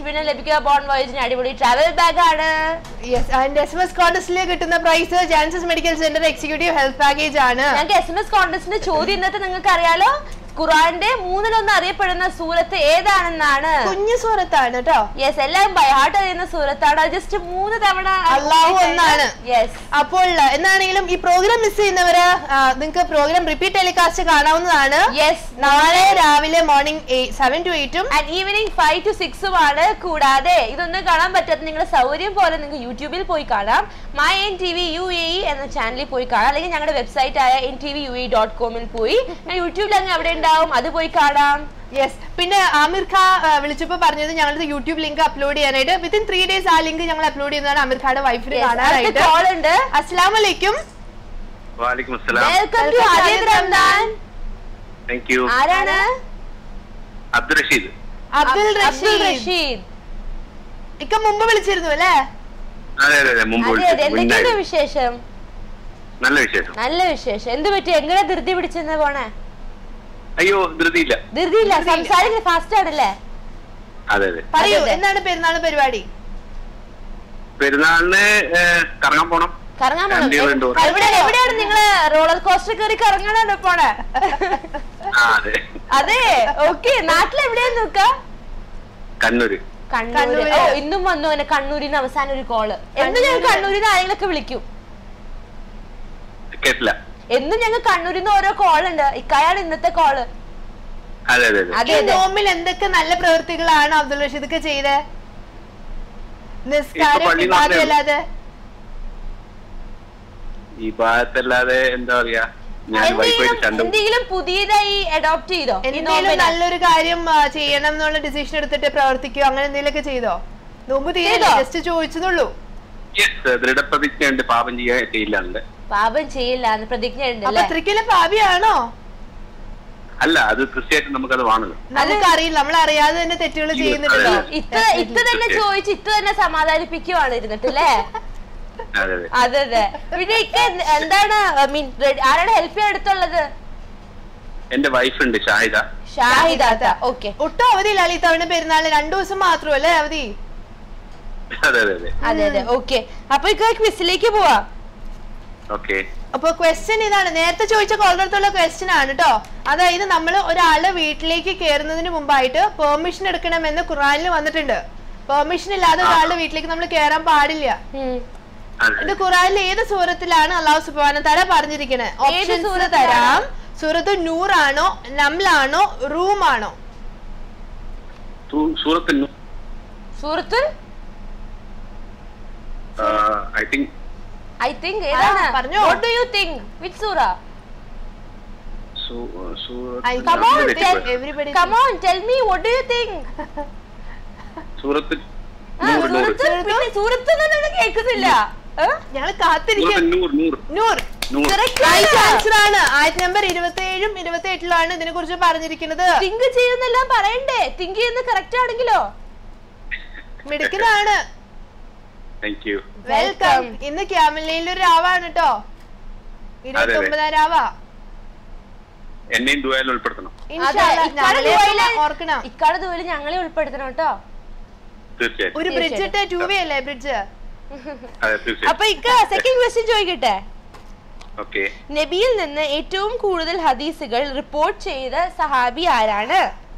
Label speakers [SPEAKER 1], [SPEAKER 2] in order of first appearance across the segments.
[SPEAKER 1] പിന്നെ ലഭിക്കുക ബോൺ വോയേജിന് അടിപൊളി ട്രാവൽ ബാഗ് ആണ്
[SPEAKER 2] yes and S M S കോൺടസ്റ്റിൽ കിട്ടുന്ന പ്രൈസ് ജാൻസസ് medical centre executive health package ആണ്
[SPEAKER 1] ഞങ്ങൾക്ക് എസ് എം എസ് കോൺടസ്റ്റിന്റെ ചോദ്യം ഇന്നത്തെ നിങ്ങൾക്ക് അറിയാലോ ഖുറാന്റെ മൂന്നിലൊന്ന് അറിയപ്പെടുന്ന സൂറത്ത് ഏതാണെന്നാണ്
[SPEAKER 2] കുഞ്ഞു സൂറത്താണ് കേട്ടോ
[SPEAKER 1] യെസ് എല്ലാം ബൈഹാർട്ട് അറിയുന്ന സൂറത്താണ് അത് ജസ്റ്റ് മൂന്ന് തവണ
[SPEAKER 2] അള്ളാഹു ഒന്നാണ്.
[SPEAKER 1] യെസ്
[SPEAKER 2] അപ്പോൾ എന്നാണെങ്കിലും ഈ പ്രോഗ്രാം മിസ് ചെയ്യുന്നവര് നിങ്ങൾക്ക് പ്രോഗ്രാം റിപ്പീറ്റ് ടെലികാസ്റ്റ് കാണാവുന്നതാണ്
[SPEAKER 1] യെസ്
[SPEAKER 2] നാളെ രാവിലെ മോർണിംഗ് സെവൻ ടു എയ്റ്റും
[SPEAKER 1] ആൻഡ് ഈവനിങ് ഫൈവ് ടു സിക്സും ആണ് കൂടാതെ ഇതൊന്നും കാണാൻ പറ്റാത്ത നിങ്ങളുടെ സൗകര്യം പോലെ നിങ്ങൾക്ക് യൂട്യൂബിൽ പോയി കാണാം my N T V U A എന്ന ചാനലിൽ പോയി കാണാം അല്ലെങ്കിൽ ഞങ്ങളുടെ വെബ്സൈറ്റ് ആയ N T V U A dot കോമിൽ പോയി യൂട്യൂബിൽ അങ്ങ് അവിടെ ഉണ്ടാവും അത് പോയി കാണാം
[SPEAKER 2] യെസ് പിന്നെ ആമിർ ഖാ ആ, വിളിച്ചപ്പോ പറഞ്ഞത് ഞങ്ങളുടെ യൂട്യൂബ് ലിങ്ക് അപ്ലോഡ് ചെയ്യാനായിട്ട് വിത്തിൻ ത്രീ ഡേയ്സ് ആ ലിങ്ക് ഞങ്ങൾ അപ്ലോഡ് ചെയ്യുന്നതാണ് ആമിർ ഖായുടെ വൈഫിന് കാണാനായിട്ട്
[SPEAKER 1] കോൾ ഉണ്ട്
[SPEAKER 2] അസ്സാം വലൈക്കും
[SPEAKER 3] വാലിക്കും അസ്സലാം
[SPEAKER 1] വെൽക്കം ടു
[SPEAKER 2] Welcome to
[SPEAKER 1] ആദ്യ
[SPEAKER 2] ആദ്യ
[SPEAKER 1] റംദാൻ
[SPEAKER 3] താങ്ക് യു
[SPEAKER 1] ആരാണ്
[SPEAKER 3] അബ്ദുൾ റഷീദ്
[SPEAKER 2] അബ്ദുൽ
[SPEAKER 1] അബ്ദുൾ
[SPEAKER 2] റഷീദ്
[SPEAKER 1] റഷീദ്
[SPEAKER 2] ഇക്ക മുമ്പ് വിളിച്ചിരുന്നു അല്ലേ
[SPEAKER 3] അതെ അതെ അതെ മുമ്പ്
[SPEAKER 1] അതെ അതെ
[SPEAKER 3] വിളിച്ചു.
[SPEAKER 1] എന്തൊക്കെയാണ്
[SPEAKER 3] മുന്നായി.
[SPEAKER 1] വിശേഷം
[SPEAKER 3] നല്ല വിശേഷം
[SPEAKER 1] നല്ല വിശേഷം എന്ത് പറ്റി എങ്ങനെ ധൃതി പിടിച്ചെന്ന് പോണേ
[SPEAKER 3] അയ്യോ ധൃതിയില്ല
[SPEAKER 1] ധൃതിയില്ല സംസാരിക്കുന്നത് ഫാസ്റ്റ് ആണല്ലേ
[SPEAKER 3] അതെ അതെ
[SPEAKER 2] പറയൂ
[SPEAKER 1] അതെ, അതെ.
[SPEAKER 2] എന്താണ് പെരുന്നാൾ പരിപാടി
[SPEAKER 3] പെരുന്നാളിന് ഏഹ്, കറങ്ങാൻ പോണം
[SPEAKER 1] കറങ്ങാൻ പോണം
[SPEAKER 3] Family ഉണ്ട്
[SPEAKER 1] എ- എവിടെ എവിടെയാണ് നിങ്ങള് റോളർ കോസ്റ്റർ കയറി കറങ്ങാനാണ് പോണേ
[SPEAKER 3] ആ അതെ
[SPEAKER 1] അതെ ഓക്കെ നാട്ടിൽ എവിടെയാ നോക്ക
[SPEAKER 3] കണ്ണൂര്
[SPEAKER 1] കണ്ണൂര്
[SPEAKER 2] കണ്ണൂര്.
[SPEAKER 1] ഓ ഇന്നും വന്നു അവനെ കണ്ണൂരിന്ന് അവസാനം ഒരു കോള് എന്നും ഞങ്ങൾ
[SPEAKER 2] കണ്ണൂര്.
[SPEAKER 1] കണ്ണൂരിന്ന് ആരെങ്കിലൊക്കെ വിളിക്കും
[SPEAKER 3] കേട്ടില്ല
[SPEAKER 1] എന്നും ഞങ്ങൾ കണ്ണൂരിന്ന് ഓരോ കോൾ ഉണ്ട് ഇക്കായാണ് ഇന്നത്തെ കോള്
[SPEAKER 3] അതെ അതെ അതെ
[SPEAKER 1] അതെ
[SPEAKER 2] ഈ
[SPEAKER 1] അതെ
[SPEAKER 2] നോമ്പിൽ എന്തൊക്കെ നല്ല പ്രവൃത്തികളാണ് അബ്ദുൽ റഷീദ് ഒക്കെ ചെയ്തത് നിസ്കാരം
[SPEAKER 3] ഇപ്പൊ പള്ളി
[SPEAKER 2] ഇബാദത്ത്
[SPEAKER 3] മാത്രമേ
[SPEAKER 2] അല്ലാതെ
[SPEAKER 3] ഈ ഭാഗത്തല്ലാതെ എന്താ പറയാ ഞാൻ
[SPEAKER 1] എന്തെങ്കിലും
[SPEAKER 3] വൈഫായിട്ട് ചണ്ടും
[SPEAKER 1] എന്തെങ്കിലും പുതിയതായി അഡോപ്റ്റ് ചെയ്തോ ഈ
[SPEAKER 2] എന്തെങ്കിലും
[SPEAKER 1] നോമ്പിന്?
[SPEAKER 2] നല്ലൊരു കാര്യം ആ, ചെയ്യണം എന്നുള്ള ഡിസിഷൻ എടുത്തിട്ട് പ്രവർത്തിക്കോ അങ്ങനെ എന്തെങ്കിലുമൊക്കെ ചെയ്തോ നോമ്പ് തീരല്ലേ
[SPEAKER 1] ചെയ്തോ?
[SPEAKER 2] ജസ്റ്റ് ചോദിച്ചതുള്ളൂ
[SPEAKER 3] യെസ് ദൃഢപ്രതിജ്ഞ ഉണ്ട് പാപം ചെയ്യാൻ ചെയ്യില്ലാണ്ട്
[SPEAKER 1] പാപം ചെയ്യില്ല എന്ന് പ്രതിജ്ഞ
[SPEAKER 2] അപ്പൊ
[SPEAKER 1] ഉണ്ടല്ലേ
[SPEAKER 2] അത്രയ്ക്കുള്ള പാപിയാണോ
[SPEAKER 3] അല്ല അത് തീർച്ചയായിട്ടും നമുക്കത് വേണല്ലോ
[SPEAKER 2] നമുക്കറിയില്ല നമ്മൾ അറിയാതെ തന്നെ തെറ്റുകൾ
[SPEAKER 3] അതെ,
[SPEAKER 2] ചെയ്യുന്നുണ്ടല്ലോ
[SPEAKER 3] അതെ.
[SPEAKER 1] ഇത്ത ഇത്ത തന്നെ ചോദിച്ച് ഇത്ത തന്നെ സമാധാനിപ്പിക്കുവാണ് ഇരുന്നിട്ടല്ലേ
[SPEAKER 3] അതെ അതെ
[SPEAKER 1] അതെ അതെ പിന്നെ ഇക്ക എന്ത്- എന്താണ് മീൻ ആരാണ് ഹെൽപ്പ് ചെയ്യാൻ അടുത്തുള്ളത്
[SPEAKER 3] എന്റെ വൈഫ് ഉണ്ട് ഷാഹിദ
[SPEAKER 1] ഷാഹിദാത്ത ഓക്കെ
[SPEAKER 2] ഒട്ടും അവധിയില്ല ഈ തവണ പെരുന്നാളിന് രണ്ടു ദിവസം മാത്രമല്ലേ അവധി
[SPEAKER 3] അതെ അതെ അതെ
[SPEAKER 1] അതെ അതെ ഓക്കെ അപ്പൊ ഇക്ക ക്വിസിലേക്ക് പോവാം
[SPEAKER 3] ഓക്കെ
[SPEAKER 2] അപ്പൊ ക്വസ്റ്റ്യൻ ഇതാണ് നേരത്തെ ചോദിച്ച കോളുടെ അടുത്തുള്ള ക്വസ്റ്റ്യൻ ആണ് കേട്ടോ അതായത് നമ്മൾ ഒരാള് വീട്ടിലേക്ക് കയറുന്നതിന് മുമ്പായിട്ട് പെർമിഷൻ എടുക്കണമെന്ന് ഖുറാനിൽ വന്നിട്ടുണ്ട് പെർമിഷൻ ഇല്ലാതെ ഒരാളുടെ വീട്ടിലേക്ക് നമ്മൾ കയറാൻ പാടില്ല
[SPEAKER 1] ഉം.
[SPEAKER 3] അതെ
[SPEAKER 2] ഇത് ഖുറാനിൽ ഏത് സൂറത്തിലാണ് അള്ളാഹു സുബാന തല പറഞ്ഞിരിക്കുന്നത് ഓപ്ഷൻസ്
[SPEAKER 1] സൂറത്തിലാണ്?
[SPEAKER 2] തരാം സൂറത്ത് നൂറാണോ നംലാണോ റൂമാണോ
[SPEAKER 3] സൂ- സൂറത്ത് നൂ-
[SPEAKER 1] സൂറത്തുൽ
[SPEAKER 3] ആ, ഐ തിങ്ക്
[SPEAKER 1] ഐ തിങ്ക് ഏതാണ്
[SPEAKER 2] ആ, പറഞ്ഞോ.
[SPEAKER 1] What do you think which സൂറ
[SPEAKER 3] സൂ- സൂറത്ത്
[SPEAKER 2] I-
[SPEAKER 1] Come on,
[SPEAKER 3] നൂറിനെ
[SPEAKER 1] tell-
[SPEAKER 3] പറ്റി.
[SPEAKER 2] Everybody
[SPEAKER 1] come on tell me what do you think
[SPEAKER 3] സൂറത്ത് നൂറ് നൂറ്
[SPEAKER 1] സൂറത്ത് പിന്നെ സൂറത്ത് എന്നൊന്നും കേൾക്കുന്നില്ല
[SPEAKER 2] ഞങ്ങൾ
[SPEAKER 3] സൂറത്ത്
[SPEAKER 2] കാത്തിരിക്കും
[SPEAKER 3] നൂറ് നൂറ്
[SPEAKER 2] നൂർ
[SPEAKER 3] നൂറ്
[SPEAKER 1] കറക്റ്റ്
[SPEAKER 2] റൈറ്റ് ആൻസർ ആണ് ആയത് നമ്പർ ഇരുപത്തി ഏഴും ഇരുപത്തി എട്ടിലാണ് ഇതിനെ കുറിച്ച് പറഞ്ഞിരിക്കുന്നത്
[SPEAKER 1] തിങ്ക് ചെയ്യുന്നെല്ലാം പറയണ്ടേ തിങ്ക് ചെയ്യുന്ന കറക്റ്റ് ആണെങ്കിലോ
[SPEAKER 2] മിടുക്കനാണ്
[SPEAKER 3] താങ്ക് യു
[SPEAKER 2] വെൽക്കം ഇന്ന് ക്യാമലയിൽ ഒരു രാവാണ് കേട്ടോ ഇരുപത്തി ഒമ്പതാം രാവാ
[SPEAKER 3] എന്നെയും ദുബായിൽ ഉൾപ്പെടുത്തണം
[SPEAKER 2] ഇൻഷാ അല്ലാ, ഞങ്ങളെ ഓർക്കണം
[SPEAKER 1] ഇക്കാട് ദൂരം ഞങ്ങളെ ഉൾപ്പെടുത്തണം കേട്ടോ
[SPEAKER 3] തീർച്ചയായും
[SPEAKER 2] ഒരു ബ്രിഡ്ജ് ഇട്ട് ടൂ വേ അല്ലേ ബ്രിഡ്ജ്
[SPEAKER 3] അതെ തീർച്ചയായും
[SPEAKER 1] അപ്പൊ ഇക്ക സെക്കൻഡ് ക്വസ്റ്റ്യൻ ചോദിക്കട്ടെ
[SPEAKER 3] ഓക്കെ
[SPEAKER 1] നബിയിൽ നിന്ന് ഏറ്റവും കൂടുതൽ ഹദീസുകൾ റിപ്പോർട്ട് ചെയ്ത സഹാബി ആരാണ്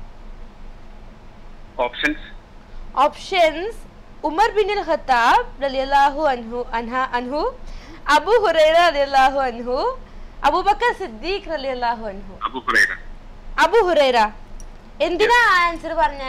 [SPEAKER 3] options
[SPEAKER 1] options Umar bin al Khattab റളിയല്ലാഹു അൻഹു അൻഹ അൻഹു അബു ഹുറൈറ റളിയല്ലാഹു അൻഹു അബൂബക്കർ സിദ്ദീഖ് റളിയല്ലാഹു അൻഹു
[SPEAKER 3] അബു ഹുറൈറ
[SPEAKER 1] അബു ഹുറൈറ എന്തിനാ ആൻസർ പറഞ്ഞ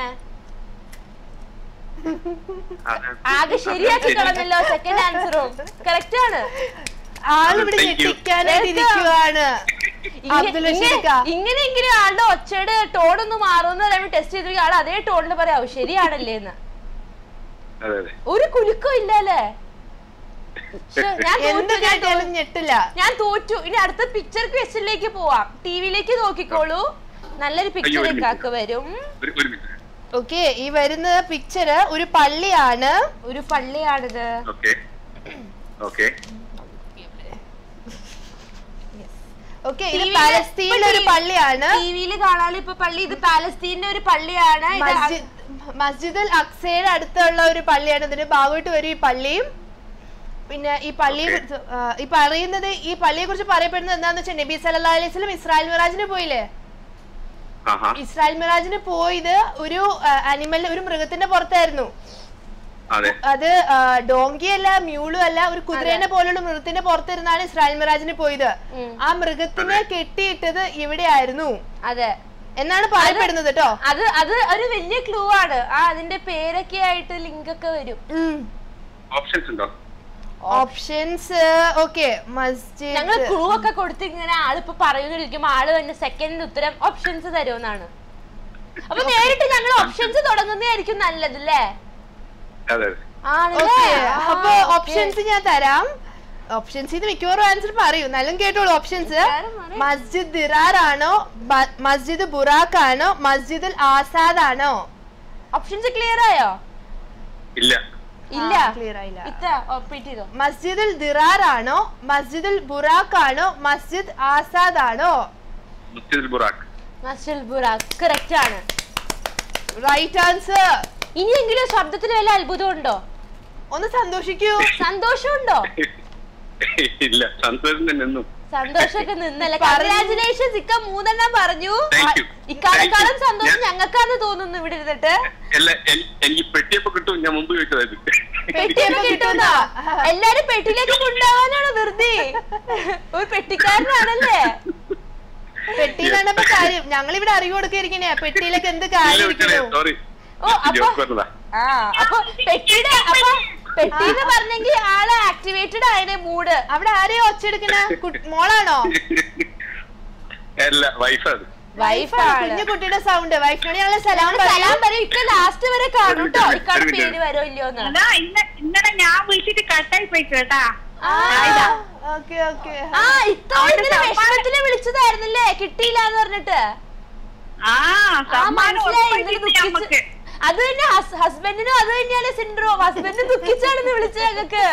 [SPEAKER 1] ആകെ ശരിയാക്കി കളഞ്ഞല്ലോ സെക്കൻഡ് ആൻസറും കറക്റ്റ് ആണ്
[SPEAKER 2] ആളിവിടെ
[SPEAKER 3] Thank you.
[SPEAKER 2] ഞെട്ടിക്കാനായിട്ട്
[SPEAKER 1] Welcome.
[SPEAKER 2] ഇരിക്കുവാണ്
[SPEAKER 1] ഇങ്ങ-
[SPEAKER 2] അബ്ദുൽ
[SPEAKER 1] ഇങ്ങ-
[SPEAKER 2] റഷീദ് ക.
[SPEAKER 1] ഇങ്ങനെയെങ്കിലും ആളുടെ ഒച്ചയുടെ ടോൺ ഒന്ന് മാറുമെന്ന് പറയുമ്പോൾ ടെസ്റ്റ് ചെയ്ത് ആൾ അതേ ടോണിൽ പറയാവൂ ശരിയാണല്ലേ എന്ന്
[SPEAKER 3] അതെ അതെ
[SPEAKER 1] ഒരു കുലുക്കം ഇല്ലല്ലേ ശ്ശെ, ഞാൻ
[SPEAKER 2] എന്ത്
[SPEAKER 1] തോറ്റു, ഞാൻ
[SPEAKER 2] കേട്ടാലും
[SPEAKER 1] തോറ്റു.
[SPEAKER 2] ഞെട്ടില്ല
[SPEAKER 1] ഞാൻ തോറ്റു ഇനി അടുത്ത പിക്ചർ ക്വസ്റ്റിലേക്ക് പോവാം ടിവിയിലേക്ക് നോക്കിക്കോളൂ നല്ലൊരു പിക്ചർ
[SPEAKER 3] ഒരു minute.
[SPEAKER 1] ഇക്കാക്ക് വരും
[SPEAKER 3] ഒരു ഒരു മിനിറ്റ്
[SPEAKER 2] ഓക്കെ ഈ വരുന്ന പിക്ചർ ഒരു പള്ളിയാണ്
[SPEAKER 1] ഒരു പള്ളിയാണിത്
[SPEAKER 3] ഓക്കെ ഓക്കെ
[SPEAKER 2] ഓക്കെ ഇത്
[SPEAKER 1] TV യില്
[SPEAKER 2] പാലസ്തീനിലെ ഒരു
[SPEAKER 1] ഇപ്പൊ
[SPEAKER 2] പള്ളിയാണ്
[SPEAKER 1] ടിവിയിൽ കാണാൻ ഇപ്പൊ പള്ളി ഇത് പാലസ്തീന്റെ ഒരു പള്ളിയാണ് ഇത്
[SPEAKER 2] മസ്ജിദ് മസ്ജിദ് അൽ അക്സയുടെ അടുത്തുള്ള ഒരു പള്ളിയാണ് ഇതിന്റെ ഭാഗമായിട്ട് വരും ഈ പള്ളിയും പിന്നെ ഈ പള്ളിയെ
[SPEAKER 3] Okay.
[SPEAKER 2] കുറിച്ച് ആ, ഈ പറയുന്നത് ഈ പള്ളിയെ കുറിച്ച് പറയപ്പെടുന്നത് എന്താന്ന് വെച്ചാൽ നബി സല്ലല്ലാഹു അലൈഹി വസല്ലം ഇസ്രായേൽ മിറാജിന് പോയില്ലേ
[SPEAKER 3] ആഹാ
[SPEAKER 2] ഇസ്രായേൽ മിറാജിന് പോയത് ഒരു അനിമൽ ഒരു മൃഗത്തിന്റെ പുറത്തായിരുന്നു
[SPEAKER 3] അതെ
[SPEAKER 2] അത് ഡോങ്കി അല്ല മ്യൂളും അല്ല ഒരു കുതിരേനെ പോലുള്ള മൃഗത്തിന്റെ പുറത്തിരുന്നാണ് ഇസ്രായേൽ മിറാജിന് പോയത്
[SPEAKER 1] ഉം.
[SPEAKER 2] ആ മൃഗത്തിനെ കെട്ടിയിട്ടത് ഇവിടെയായിരുന്നു
[SPEAKER 1] അതെ
[SPEAKER 2] എന്നാണ് പറയപ്പെടുന്നത് കേട്ടോ
[SPEAKER 1] അത് അത് ഒരു വലിയ ക്ലൂ ആണ് ആ അതിന്റെ പേരൊക്കെ ആയിട്ട് ലിങ്ക് ഒക്കെ വരും
[SPEAKER 3] ഓപ്ഷൻസ് ഉണ്ടോ
[SPEAKER 2] ഓപ്ഷൻസ് ഓക്കെ മസ്ജിദ്
[SPEAKER 1] ഞങ്ങൾ ക്ലൂ ഒക്കെ കൊടുത്ത് ഇങ്ങനെ ആളിപ്പോ പറയുന്നിരിക്കുമ്പോ ആള് തന്നെ സെക്കൻഡ് ഉത്തരം ഓപ്ഷൻസ് തരുമെന്നാണ് അപ്പൊ നേരിട്ട് ഞങ്ങൾ ഓപ്ഷൻസ് തുടങ്ങുന്നതായിരിക്കും നല്ലത് അല്ലേ
[SPEAKER 3] അതെ അതെ
[SPEAKER 1] ആണല്ലേ
[SPEAKER 2] ഓക്കെ
[SPEAKER 1] ആ,
[SPEAKER 2] അപ്പൊ
[SPEAKER 1] okay.
[SPEAKER 2] ഓപ്ഷൻസ് ഞാൻ തരാം ഓപ്ഷൻസ് ഇത് മിക്കവാറും ആൻസർ പറയൂ നല്ലും കേട്ടോളൂ ഓപ്ഷൻസ്
[SPEAKER 1] മിക്കവാറും പറയും.
[SPEAKER 2] മസ്ജിദ് ദിറാർ ആണോ ബ- മസ്ജിദ് ബുറാഖ് ആണോ മസ്ജിദ് ആസാദ് ആണോ
[SPEAKER 1] ഓപ്ഷൻസ് ക്ലിയർ ആയോ
[SPEAKER 3] ഇല്ല
[SPEAKER 1] ഇല്ല
[SPEAKER 2] ക്ലിയർ ആയില്ല
[SPEAKER 1] ഇത്ത റിപ്പീറ്റ് ചെയ്തോ
[SPEAKER 2] മസ്ജിദുൽ ദിറാർ ആണോ മസ്ജിദുൽ ബുറാഖ് ആണോ മസ്ജിദ് ആസാദ് ആണോ
[SPEAKER 3] മുസ്തിദുൽ ബുറാഖ്
[SPEAKER 1] മസ്ജിൽ ബുറാഖ് കറക്റ്റ് ആണ്
[SPEAKER 2] റൈറ്റ് ആൻസർ
[SPEAKER 1] ഇനിയെങ്കിലും ശബ്ദത്തിൽ വല്ല അത്ഭുതം ഉണ്ടോ
[SPEAKER 2] ഒന്ന് സന്തോഷിക്കൂ
[SPEAKER 1] സന്തോഷമുണ്ടോ
[SPEAKER 3] ഇല്ല സന്തോഷം തന്നെ എന്നും
[SPEAKER 1] സന്തോഷമൊക്കെ നിന്നല്ലേ
[SPEAKER 2] പറഞ്ഞു.
[SPEAKER 1] കൺഗ്രാചുലേഷൻസ് ഇക്ക മൂന്നെണ്ണം പറഞ്ഞു
[SPEAKER 3] Thank you.
[SPEAKER 1] ഇക്കാലക്കാളും
[SPEAKER 3] Thank you.
[SPEAKER 1] സന്തോഷം
[SPEAKER 3] ഞാൻ-
[SPEAKER 1] ഞങ്ങൾക്കാന്ന് തോന്നുന്നു ഇവിടെ ഇരുന്നിട്ട്
[SPEAKER 3] അല്ല എൻ- എനിക്ക് പെട്ടിയപ്പോ കിട്ടും ഞാൻ മുമ്പ് ചോദിച്ചതായത്
[SPEAKER 1] പെട്ടിയൊക്കെ കിട്ടുന്നോ എല്ലാരും പെട്ടിയിലേക്ക് കൊണ്ടുപോകാനാണ് വെറുതെ ഒരു പെട്ടിക്കാരനാണല്ലേ
[SPEAKER 2] പെട്ടിയിലാണ് ഇപ്പൊ കാര്യം ഞങ്ങൾ ഇവിടെ അറിവ് കൊടുക്കിയിരിക്കണേ പെട്ടിയിലേക്ക് എന്ത് കാര്യം ഇരിക്കുന്നു
[SPEAKER 3] സോറി
[SPEAKER 1] ഓ അപ്പൊ ആ അപ്പൊ പെട്ടിയുടെ അപ്പൊ പെട്ടി എന്ന് പറഞ്ഞെങ്കിൽ ആള് ആക്ടിവേറ്റഡ് ആയതിനെ മൂഡ്
[SPEAKER 2] അവിടെ ആരെയോ ഒച്ചെടുക്കണ മോളാണോ
[SPEAKER 3] അല്ല വൈഫാണ്
[SPEAKER 1] വൈഫാണ്
[SPEAKER 2] കുഞ്ഞു കുട്ടിയുടെ സൗണ്ട് വൈഫിനോട് ഞങ്ങള് സലാം
[SPEAKER 1] ഞങ്ങള് സലാം
[SPEAKER 2] പറയും
[SPEAKER 1] പറയും ഇക്ക ലാസ്റ്റ് വരെ കാണും കേട്ടോ
[SPEAKER 3] ഒരു
[SPEAKER 1] ഇക്കാടെ
[SPEAKER 3] minute.
[SPEAKER 1] പേര് വരോ ഇല്ലയോ എന്നാണ്
[SPEAKER 4] അതാ ഇന്ന ഇന്നലെ ഞാൻ വിളിച്ചിട്ട് കട്ടായി പോയി കേട്ടാ
[SPEAKER 2] ഓക്കെ ഓക്കെ
[SPEAKER 1] ആ ഇത്തവണ ഇങ്ങനെ വിഷമത്തില് വിളിച്ചതായിരുന്നല്ലേ കിട്ടിയില്ല എന്ന് പറഞ്ഞിട്ട്
[SPEAKER 4] ആ
[SPEAKER 1] ആ
[SPEAKER 4] സമ്മാനം
[SPEAKER 1] മനസ്സിലായി
[SPEAKER 4] ഉറപ്പായിട്ടും
[SPEAKER 1] ഇന്നലെ
[SPEAKER 4] കിട്ടി
[SPEAKER 1] ദുഃഖിച്ച്
[SPEAKER 4] നമുക്ക്
[SPEAKER 1] അത് തന്നെ ഹസ്ബൻഡിനും അത് തന്നെയല്ലേ സിൻഡ്രോം ഹസ്ബൻഡ് ദുഃഖിച്ചാണെന്ന് വിളിച്ചത് ഞങ്ങൾക്ക്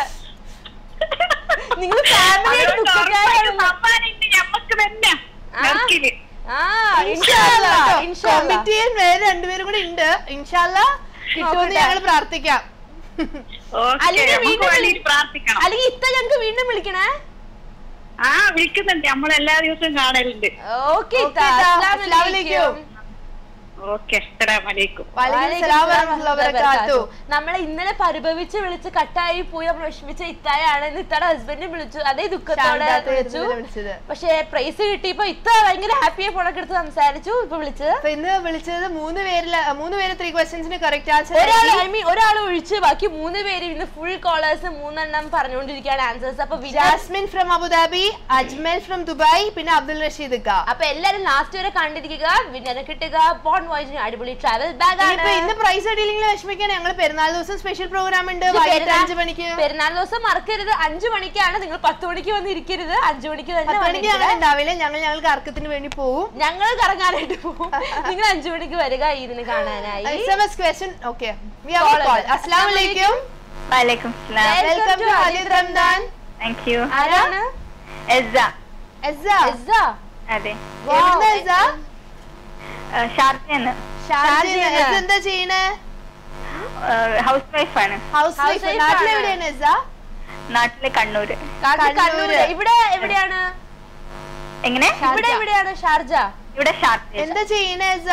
[SPEAKER 1] നിങ്ങൾ ഫാമിലി
[SPEAKER 4] അതുകൊണ്ട് ഉറപ്പായിട്ടും
[SPEAKER 1] ദുഃഖക്കാരാണ്
[SPEAKER 4] സമ്മാനം ഇന്ന് ഞമ്മക്ക് തന്നെ
[SPEAKER 1] ആ.
[SPEAKER 4] നറുക്കില്.
[SPEAKER 1] ആ ഇൻഷാല്ല ഇൻഷാല്ല
[SPEAKER 2] കമ്മിറ്റി വേറെ രണ്ടുപേരും കൂടി ഉണ്ട് ഇൻഷാല്ല കിട്ടുമെന്ന്
[SPEAKER 1] നോക്കട്ടെ.
[SPEAKER 2] ഞങ്ങൾ പ്രാർത്ഥിക്കാം
[SPEAKER 4] ഓക്കേ,
[SPEAKER 1] അല്ലെങ്കിൽ
[SPEAKER 4] നമുക്ക്
[SPEAKER 1] വീണ്ടും
[SPEAKER 4] വേണ്ടിയിട്ട്
[SPEAKER 1] വിളി-
[SPEAKER 4] പ്രാർത്ഥിക്കണം
[SPEAKER 1] അല്ലെങ്കിൽ ഇത്ത ഞങ്ങൾക്ക് വീണ്ടും വിളിക്കണേ
[SPEAKER 4] ആ വിളിക്കുന്നുണ്ട് നമ്മൾ എല്ലാ ദിവസവും കാണലുണ്ട്
[SPEAKER 1] ഓക്കെ
[SPEAKER 2] Okay, ഇത്ത. അസ്സലാമു അലൈക്കും.
[SPEAKER 4] ഓക്കെ അസ്സലാമലൈക്കും
[SPEAKER 2] വലൈക്കും സലാം വറഹ്മത്തുള്ളാഹി വബറകാതുഹു.
[SPEAKER 1] നമ്മളെ ഇന്നലെ പരിഭവിച്ച് വിളിച്ച് കട്ടായി പോയി നമ്മൾ വിഷമിച്ച ഇത്തായാണ് ഇന്ന് ഇത്തയുടെ ഹസ്ബൻഡ് വിളിച്ചു അതേ ദുഃഖത്തോടെ
[SPEAKER 2] ശാന്താത്ത
[SPEAKER 1] വിളിച്ചു
[SPEAKER 2] ഇന്നലെ വിളിച്ചത്
[SPEAKER 1] പക്ഷെ പ്രൈസ് കിട്ടിയപ്പോ ഇത്ത ഭയങ്കര ഹാപ്പിയായി ഫോണൊക്കെ എടുത്ത് സംസാരിച്ചു ഇപ്പൊ വിളിച്ചത്
[SPEAKER 2] അപ്പൊ ഇന്ന് വിളിച്ചത് മൂന്ന് പേരില് മൂന്ന് പേര് ത്രീ ക്വസ്റ്റ്യൻസിന് കറക്റ്റ് ആൻസർ
[SPEAKER 1] ഒരാൾ ഐ മീൻ ഒരാൾ ഒഴിച്ച് ബാക്കി മൂന്ന് പേര് ഇന്ന് ഫുൾ കോളേഴ്സ് മൂന്നെണ്ണം പറഞ്ഞുകൊണ്ടിരിക്കുകയാണ് ആൻസേഴ്സ് അപ്പൊ Vijas
[SPEAKER 2] Jasmin from Abu Dhabi Ajmal from Dubai പിന്നെ അബ്ദുൽ റഷീദ് ക
[SPEAKER 1] അപ്പൊ എല്ലാരും ലാസ്റ്റ് വരെ കണ്ടിരിക്കുക വിന്നറെ കിട്ടുക ബോൺ വോയിസിന് അടിപൊളി ട്രാവൽ ബാഗ്
[SPEAKER 2] ഇനിയിപ്പോ
[SPEAKER 1] ആണ്
[SPEAKER 2] ഇന്ന് പ്രൈസ് അടിയില്ലെങ്കിൽ വിഷമിക്കാണ് ഞങ്ങൾ പെരുന്നാൾ ദിവസം സ്പെഷ്യൽ പ്രോഗ്രാം ഉണ്ട്
[SPEAKER 1] ഇത്
[SPEAKER 2] വൈകിട്ട്
[SPEAKER 1] പെരുന്നാൾ-
[SPEAKER 2] അഞ്ചു മണിക്ക്
[SPEAKER 1] പെരുന്നാൾ ദിവസം മറക്കരുത് അഞ്ചു മണിക്കാണ് നിങ്ങൾ പത്ത് മണിക്ക് വന്ന് ഇരിക്കരുത് അഞ്ചു മണിക്ക് തന്നെ
[SPEAKER 2] പത്ത് മണിക്ക് ഞങ്ങൾ
[SPEAKER 1] വന്നിരിക്കുക.
[SPEAKER 2] ഉണ്ടാവില്ല ഞങ്ങൾ ഞങ്ങൾക്ക് അർക്കത്തിന് വേണ്ടി പോവും
[SPEAKER 1] ഞങ്ങൾ കറങ്ങാനായിട്ട് പോകും നിങ്ങൾ അഞ്ചു മണിക്ക് വരിക ഇതിന് കാണാനായി
[SPEAKER 2] S M S question okay we have
[SPEAKER 1] Call
[SPEAKER 2] call
[SPEAKER 1] ഉണ്ട്.
[SPEAKER 2] അസ്സലാമു അലൈക്കും
[SPEAKER 4] വലൈക്കും സലാം
[SPEAKER 1] Welcome
[SPEAKER 2] welcome
[SPEAKER 1] to
[SPEAKER 2] to
[SPEAKER 1] Hadith
[SPEAKER 2] ഹദീദ് റംദാൻ
[SPEAKER 4] താങ്ക് യു
[SPEAKER 1] ആരാണ്
[SPEAKER 4] എസ്സ
[SPEAKER 2] എസ്സ
[SPEAKER 1] എസ്സ.
[SPEAKER 4] അതെ
[SPEAKER 1] Wow.
[SPEAKER 2] എവിടുന്നാ എസ്സ
[SPEAKER 4] ഷാർജന്ന്
[SPEAKER 2] ഷാർജയിൽ
[SPEAKER 1] ഷാർജയിൽ.
[SPEAKER 2] എസ്സ എന്താ ചെയ്യണേ
[SPEAKER 4] ഹൗസ് വൈഫാണ്
[SPEAKER 2] ഹൗസ്
[SPEAKER 1] House
[SPEAKER 2] വൈഫ്
[SPEAKER 1] wife
[SPEAKER 2] നാട്ടിലെവിടെയാണ് എസ്സ
[SPEAKER 4] നാട്ടിലെ കണ്ണൂര്
[SPEAKER 1] കാട്ടി
[SPEAKER 2] കണ്ണൂര്.
[SPEAKER 1] കണ്ണൂര് ഇവിടെ എവിടെയാണ്
[SPEAKER 4] എങ്ങനെ
[SPEAKER 1] ഇവിടെ എവിടെയാണ് ഷാർജ
[SPEAKER 4] ഇവിടെ ഷാർജ
[SPEAKER 2] എന്താ ചെയ്യണേ എസ്സ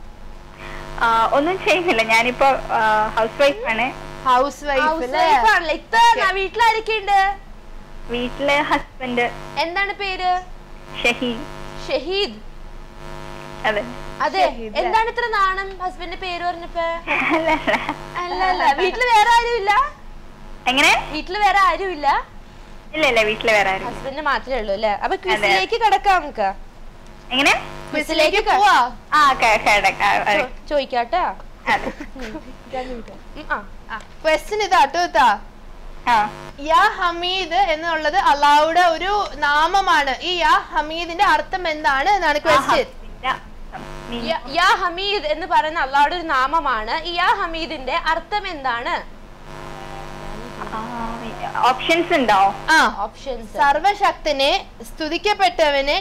[SPEAKER 4] ഒന്നും ചെയ്യുന്നില്ല ഞാനിപ്പോ ഹൗസ് വൈഫാണ്
[SPEAKER 2] ഹൗസ് വൈഫ്
[SPEAKER 1] ഹൗസ്
[SPEAKER 2] അല്ലേ
[SPEAKER 1] വൈഫ് ആണല്ലേ ഇത്ത വീട്ടിലാരൊക്കെ ഉണ്ട്
[SPEAKER 4] വീട്ടിലെ ഹസ്ബൻഡ്
[SPEAKER 1] എന്താണ് പേര്
[SPEAKER 4] ഷഹീദ്
[SPEAKER 1] ഷഹീദ്
[SPEAKER 4] അതെ
[SPEAKER 1] അതെ
[SPEAKER 2] ഷഹീദ്.
[SPEAKER 1] എന്താണ് ഇത്ര നാണം ഹസ്ബൻഡിന്റെ പേര് പറഞ്ഞപ്പോ
[SPEAKER 4] അല്ല അല്ല
[SPEAKER 1] അല്ല അല്ല വീട്ടില് വേറെ ആരും ഇല്ല
[SPEAKER 4] എങ്ങനെ
[SPEAKER 1] വീട്ടില് വേറെ ആരും ഇല്ല
[SPEAKER 4] ഇല്ല ഇല്ല വീട്ടിലെ വേറെ ആരും
[SPEAKER 1] ഹസ്ബൻഡ് മാത്രമേ ഉള്ളൂ അല്ലേ അപ്പൊ ക്വിസിലേക്ക് കിടക്കാം നമുക്ക്
[SPEAKER 4] എങ്ങനെ
[SPEAKER 2] ക്വിസിലേക്ക് പോവാ
[SPEAKER 4] ആ ക- കിടക്ക ആ, അതെ.
[SPEAKER 1] ചോ- ചോദിക്കാട്ടാ
[SPEAKER 4] അതെ
[SPEAKER 1] ഉം, ആ
[SPEAKER 2] ക്വസ്റ്റ്യൻ ഇതാട്ടോ ഇത്താ
[SPEAKER 4] ആ
[SPEAKER 2] യാ ഹമീദ് എന്നുള്ളത് അള്ളാഹുടെ ഒരു നാമമാണ് ഈ യാ ഹമീദിന്റെ അർത്ഥം എന്താണ് എന്നാണ് ക്വസ്റ്റ്യൻ
[SPEAKER 4] ഇല്ല. നീ-
[SPEAKER 1] യ- യാ ഹമീദ് എന്ന് പറയുന്ന അള്ളാഹുടെ ഒരു നാമമാണ് ഈ യാ ഹമീദിന്റെ അർത്ഥം എന്താണ്
[SPEAKER 4] ആ, ഓപ്ഷൻസ് ഉണ്ടോ
[SPEAKER 2] ആ
[SPEAKER 1] ഓപ്ഷൻസ്
[SPEAKER 2] സർവശക്തനെ സ്തുതിക്കപ്പെട്ടവനെ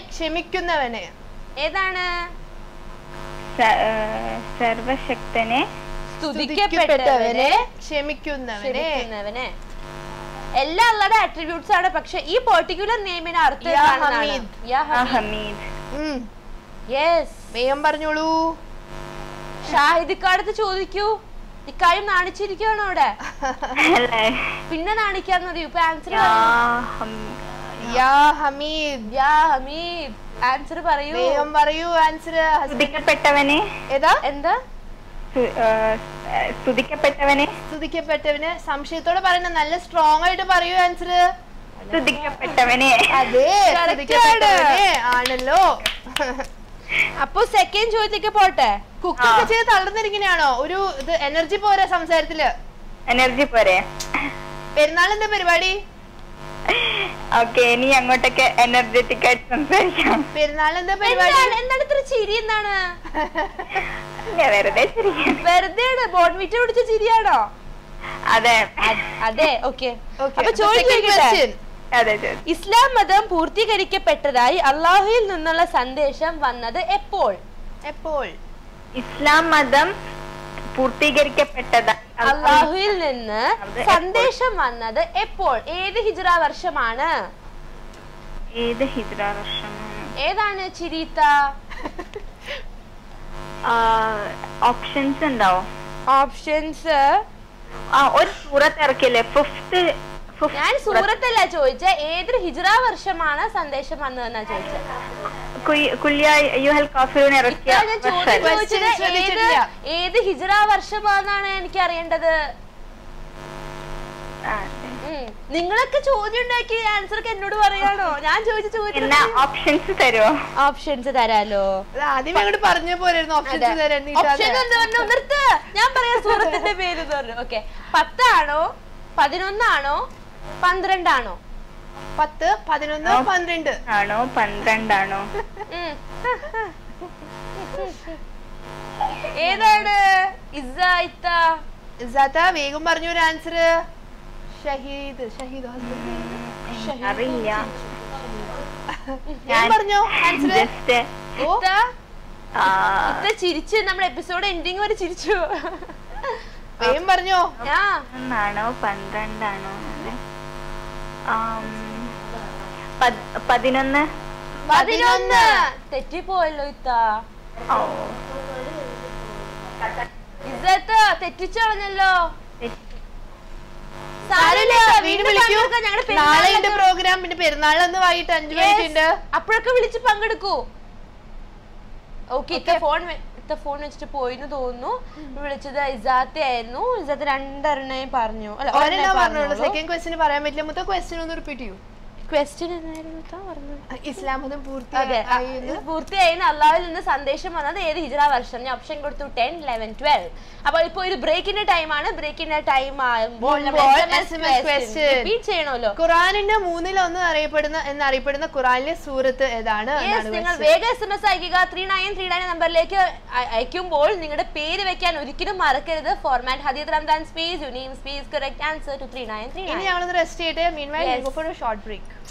[SPEAKER 2] ക്ഷമിക്കുന്നവനെ
[SPEAKER 1] ഏതാണ്
[SPEAKER 4] സ- ഏ, സർവശക്തനെ
[SPEAKER 1] സ്തുതിക്കപ്പെട്ടവനെ
[SPEAKER 2] ക്ഷമിക്കുന്നവനെ
[SPEAKER 1] ക്ഷമിക്കുന്നവനെ എല്ലാ അള്ളയുടെ അട്രിബ്യൂട്ട്സ് ആണ് പക്ഷെ ഈ പെർട്ടിക്കുലർ നെയിമിന് അർത്ഥം
[SPEAKER 2] യാ
[SPEAKER 1] എന്താണെന്നാണ്?
[SPEAKER 2] ഹമീദ്.
[SPEAKER 1] യാ
[SPEAKER 4] ആ
[SPEAKER 1] ഹമീദ്
[SPEAKER 4] ഹമീദ്
[SPEAKER 2] ഉം.
[SPEAKER 1] യെസ്
[SPEAKER 2] വേഗം പറഞ്ഞോളൂ
[SPEAKER 1] ഷാഹിദിക്കാടത്ത് ചോദിക്കൂ ഇക്കാര്യം നാണിച്ചിരിക്കുകയാണോ അവിടെ
[SPEAKER 4] അല്ലേ
[SPEAKER 1] പിന്നെ നാണിക്കാന്ന് പറയൂ ഇപ്പൊ ആൻസർ
[SPEAKER 4] യാ ഹം-
[SPEAKER 2] യാ ഹമീദ്
[SPEAKER 1] യാ ഹമീദ് ആൻസർ പറയൂ
[SPEAKER 2] വേഗം പറയൂ ആൻസർ
[SPEAKER 4] സ്തുതിക്കപ്പെട്ടവനെ
[SPEAKER 2] ഏതാ
[SPEAKER 1] എന്താ
[SPEAKER 4] സ്തു- ആ, സ്തുതിക്കപ്പെട്ടവനെ
[SPEAKER 2] സ്തുതിക്കപ്പെട്ടവന് സംശയത്തോടെ പറയണ നല്ല സ്ട്രോങ് ആയിട്ട് പറയൂ ആൻസർ
[SPEAKER 4] സ്തുതിക്കപ്പെട്ടവനെ
[SPEAKER 2] അതെ
[SPEAKER 1] Correct
[SPEAKER 2] സ്തുതിക്കപ്പെട്ടവനെ ആണല്ലോ
[SPEAKER 1] അപ്പൊ സെക്കൻഡ് ചോദ്യത്തിലേക്ക് പോട്ടെ
[SPEAKER 2] കുക്കൊക്കെ ചെയ്ത് തളർന്നിരിക്കണയാണോ ഒരു ഇത് എനർജി പോരാ സംസാരത്തില്
[SPEAKER 4] എനർജി പോരെ
[SPEAKER 2] പെരുന്നാൾ എന്താ പരിപാടി
[SPEAKER 4] ഓക്കെ ഇനി അങ്ങോട്ടൊക്കെ എനർജറ്റിക് ആയിട്ട് സംസാരിക്കാം
[SPEAKER 2] പെരുന്നാൾ എന്താ പരിപാടി
[SPEAKER 1] എന്താണ് എന്താണ് ഇത്ര ചിരി എന്താണ്
[SPEAKER 4] ഇല്ല, വെറുതെ ചിരിക്കാം
[SPEAKER 1] വെറുതെ ബോൺവിറ്റ് പിടിച്ച ചിരിയാണോ
[SPEAKER 4] അതെ
[SPEAKER 1] അതെ ഓക്കെ
[SPEAKER 2] Okay,
[SPEAKER 1] അപ്പൊ
[SPEAKER 2] അപ്പൊ second
[SPEAKER 1] ചോദിക്കട്ടെ
[SPEAKER 2] question.
[SPEAKER 4] അതെ ചോദിച്ചു
[SPEAKER 1] ഇസ്ലാം മതം പൂർത്തീകരിക്കപ്പെട്ടതായി അള്ളാഹുയിൽ നിന്നുള്ള സന്ദേശം വന്നത് എപ്പോൾ
[SPEAKER 2] എപ്പോൾ
[SPEAKER 4] ഇസ്ലാം മതം പൂർത്തീകരിക്കപ്പെട്ടത്
[SPEAKER 1] അള്ളാഹുയിൽ നിന്ന്
[SPEAKER 4] അത് എപ്പോൾ?
[SPEAKER 1] സന്ദേശം വന്നത് എപ്പോൾ ഏത് ഹിജ്റ വർഷമാണ്
[SPEAKER 4] ഏത് ഹിജ്റ വർഷമാണ്
[SPEAKER 1] ഏതാണ് ചിരീത്ത
[SPEAKER 4] ഓപ്ഷൻസ് ഉണ്ടാവോ
[SPEAKER 1] ഓപ്ഷൻസ്
[SPEAKER 4] ആ ഒരു സൂറത്ത് ഇറക്കില്ലേ ഫിഫ്ത്ത്
[SPEAKER 1] ഞാൻ സൂറത്തല്ല ചോദിച്ച ഏത് ഹിജ്റ വർഷമാണ് സന്ദേശം വന്നതെന്നാ ചോദിച്ചത്
[SPEAKER 4] കുല്യാൽ കാഫിറൂൻ ഇറക്കിയ
[SPEAKER 1] ഇതാ ഞാൻ ചോദ്യം
[SPEAKER 4] വർഷം.
[SPEAKER 1] ചോദിച്ചത്
[SPEAKER 2] Question
[SPEAKER 1] ഏത്
[SPEAKER 2] ശ്രദ്ധിച്ചിട്ടില്ല.
[SPEAKER 1] ഏത് ഹിജ്റ വർഷമാണെന്നാണ് എനിക്ക് അറിയേണ്ടത്
[SPEAKER 4] ആ,
[SPEAKER 1] ഉം. നിങ്ങളൊക്കെ ചോദ്യം ഉണ്ടാക്കി ആൻസർ ഒക്കെ എന്നോട് പറയാണോ ഞാൻ ചോദിച്ച
[SPEAKER 4] എന്നാ
[SPEAKER 1] ചോദ്യം
[SPEAKER 4] ഓപ്ഷൻസ് തരുമോ
[SPEAKER 1] ഓപ്ഷൻസ് തരാലോ
[SPEAKER 2] അത് ആദ്യം അങ്ങോട്ട് പറഞ്ഞ പോരായിരുന്നു ഓപ്ഷൻസ് തരാൻ
[SPEAKER 1] ഓപ്ഷൻ എന്ന് പറഞ്ഞു നിർത്ത് ഞാൻ പറയാം സൂറത്തിന്റെ പേര് എന്ന് പറഞ്ഞു ഓക്കെ പത്താണോ പതിനൊന്നാണോ പന്ത്രണ്ടാണോ
[SPEAKER 2] പത്ത് പതിനൊന്ന്
[SPEAKER 4] ആ.
[SPEAKER 2] പന്ത്രണ്ട്
[SPEAKER 4] ആണോ പന്ത്രണ്ടാണോ
[SPEAKER 1] ഉം. ഏതാണ് ഇസ്സ ഇത്ത
[SPEAKER 2] ഇസാത്ത വേഗം പറഞ്ഞു ഒരു ആൻസർ ഷഹീദ് ഷഹീദ് ഹസ്ബൻഡ്
[SPEAKER 4] അറിയില്ല
[SPEAKER 2] ഞാൻ പറഞ്ഞോ ആൻസർ
[SPEAKER 4] ജസ്റ്റ്
[SPEAKER 2] ഓ
[SPEAKER 1] ഇത്ത ഇത്ത ചിരിച്ച് നമ്മുടെ എപ്പിസോഡ് എൻഡിങ് വരെ ചിരിച്ചു
[SPEAKER 2] വേഗം പറഞ്ഞോ
[SPEAKER 1] ആ
[SPEAKER 4] ഒന്നാണോ പന്ത്രണ്ടാണോ അല്ലേ? ആം, പത്- പതിനൊന്ന്
[SPEAKER 1] പതിനൊന്ന് തെറ്റിപ്പോയല്ലോ ഇത്ത
[SPEAKER 4] ഓ
[SPEAKER 1] ഇസ്സത്ത് തെറ്റിച്ചു കളഞ്ഞല്ലോ
[SPEAKER 4] തെറ്റി.
[SPEAKER 1] സാരമില്ല,
[SPEAKER 2] വീണ്ടും
[SPEAKER 1] വീണ്ടും
[SPEAKER 2] വിളിക്കൂ
[SPEAKER 1] പങ്കെടുക്കാം. ഞങ്ങളുടെ
[SPEAKER 2] നാളെ ഉണ്ട്
[SPEAKER 1] പെരുന്നാളിനൊക്കെ-
[SPEAKER 2] പ്രോഗ്രാം പിന്നെ പെരുന്നാളന്ന് വൈകിട്ട് അഞ്ചു മണിക്ക് ഉണ്ട്
[SPEAKER 1] Yes. അപ്പോഴൊക്കെ വിളിച്ച് പങ്കെടുക്കൂ ഓക്കെ ഇത്ത ഫോൺ ഇത്ത ഫോൺ വെച്ചിട്ട് പോയിന്ന് തോന്നുന്നു വിളിച്ചത് ഇസാത്തെ ആയിരുന്നു ഇസാത്ത് രണ്ടെണ്ണയും പറഞ്ഞു അല്ല
[SPEAKER 2] ഒരെണ്ണം പറഞ്ഞോളൂ സെക്കൻഡ് ക്വസ്റ്റിന് പറയാൻ പറ്റില്ല മൊത്തം ക്വസ്റ്റ്യൻ ഒന്ന് റിപ്പീറ്റ് ചെയ്യൂ
[SPEAKER 1] ക്വസ്റ്റ്യൻ എന്തായിരുന്നു ഇത്ത പറഞ്ഞത്
[SPEAKER 2] ഇസ്ലാം മതം
[SPEAKER 1] അതെ
[SPEAKER 2] പൂർത്തിയായി എന്ന്.
[SPEAKER 1] പൂർത്തിയായി അള്ളാഹുവിൽ നിന്ന് സന്ദേശം വന്നത് ഏത് ഹിജ്റ വർഷം ഞാൻ ഓപ്ഷൻ കൊടുത്തു ടെൻ ലെവൻ ട്വൽവ് അപ്പൊ ഇപ്പൊ ഒരു ബ്രേക്കിന്റെ ടൈം ആണ് ബ്രേക്കിന്റെ ടൈം ആകുമ്പോൾ
[SPEAKER 2] മുമ്പോൾ SMS question.
[SPEAKER 1] റിപ്പീറ്റ് ചെയ്യണമല്ലോ
[SPEAKER 2] ഖുറാനിന്റെ മൂന്നിലൊന്ന് അറിയപ്പെടുന്ന എന്നറിയപ്പെടുന്ന ഖുറാനിലെ സൂറത്ത് ഏതാണ്
[SPEAKER 1] Yes,
[SPEAKER 2] എന്നാണ്
[SPEAKER 1] നിങ്ങൾ
[SPEAKER 2] question.
[SPEAKER 1] വേഗം എസ് എം എസ് അയക്കുക ത്രീ നയൻ ത്രീ നയൻ നമ്പറിലേക്ക് അയ- അയക്കുമ്പോൾ നിങ്ങളുടെ പേര് വെക്കാൻ ഒരിക്കലും മറക്കരുത് ഫോർമാറ്റ് ഹദീദ് റംദാൻ സ്പേസ് യുനീം space correct answer to three nine three
[SPEAKER 2] ഇനി
[SPEAKER 1] നയൻ
[SPEAKER 2] ഞങ്ങളൊന്ന് റെസ്റ്റ് ചെയ്തിട്ട് mean
[SPEAKER 1] Yes.
[SPEAKER 2] For short break